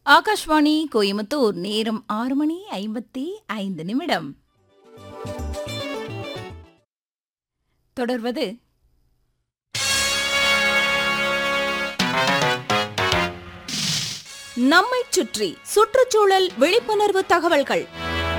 ஆகாஷ்வாணி கோயம்புத்தூர் நேரம் ஆறு மணி ஐம்பத்தி ஐந்து நிமிடம் தொடர்வது நம்மைச் சுற்றி சுற்றுச்சூழல் விழிப்புணர்வு தகவல்கள்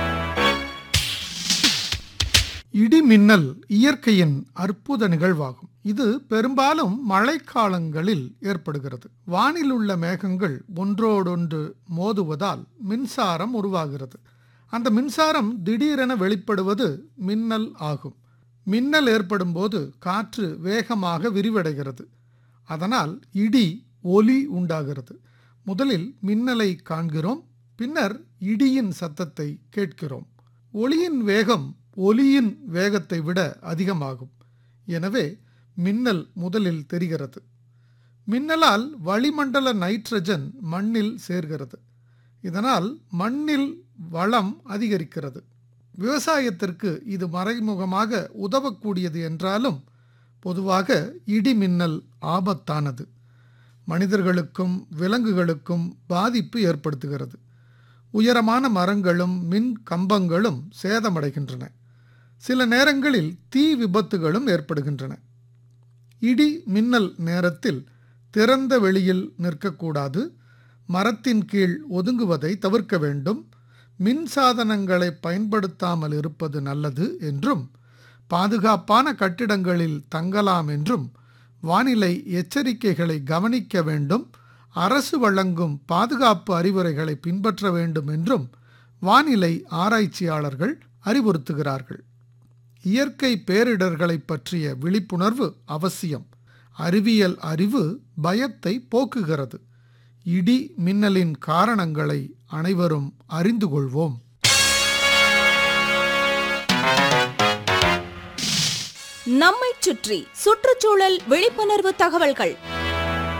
இடி மின்னல் இயற்கையின் அற்புத நிகழ்வாகும் இது பெரும்பாலும் மழைக்காலங்களில் ஏற்படுகிறது வானில் உள்ள மேகங்கள் ஒன்றோடொன்று மோதுவதால் மின்சாரம் உருவாகிறது அந்த மின்சாரம் திடீரென வெளிப்படுவது மின்னல் ஆகும் மின்னல் ஏற்படும் போது காற்று வேகமாக விரிவடைகிறது அதனால் இடி ஒலி உண்டாகிறது முதலில் மின்னலை காண்கிறோம் பின்னர் இடியின் சத்தத்தை கேட்கிறோம் ஒளியின் வேகம் ஒலியின் வேகத்தை விட அதிகமாகும் எனவே மின்னல் முதலில் தெரிகிறது மின்னலால் வளிமண்டல நைட்ரஜன் மண்ணில் சேர்கிறது இதனால் மண்ணில் வளம் அதிகரிக்கிறது விவசாயத்திற்கு இது மறைமுகமாக உதவக்கூடியது என்றாலும் பொதுவாக இடி மின்னல் ஆபத்தானது மனிதர்களுக்கும் விலங்குகளுக்கும் பாதிப்பு ஏற்படுத்துகிறது உயரமான மரங்களும் மின் கம்பங்களும் சேதமடைகின்றன சில நேரங்களில் தீ விபத்துகளும் ஏற்படுகின்றன இடி மின்னல் நேரத்தில் திறந்த வெளியில் நிற்கக்கூடாது மரத்தின் கீழ் ஒதுங்குவதை தவிர்க்க வேண்டும் மின் சாதனங்களை பயன்படுத்தாமல் இருப்பது நல்லது என்றும் பாதுகாப்பான கட்டிடங்களில் தங்கலாம் என்றும் வானிலை எச்சரிக்கைகளை கவனிக்க வேண்டும் அரசு வழங்கும் பாதுகாப்பு அறிவுரைகளை பின்பற்ற வேண்டும் என்றும் வானிலை ஆராய்ச்சியாளர்கள் அறிவுறுத்துகிறார்கள் இயற்கை பேரிடர்களை பற்றிய விழிப்புணர்வு அவசியம் அறிவியல் அறிவு பயத்தை போக்குகிறது இடி மின்னலின் காரணங்களை அனைவரும் அறிந்து கொள்வோம் நம்மைச் சுற்றி சுற்றுச்சூழல் விழிப்புணர்வு தகவல்கள்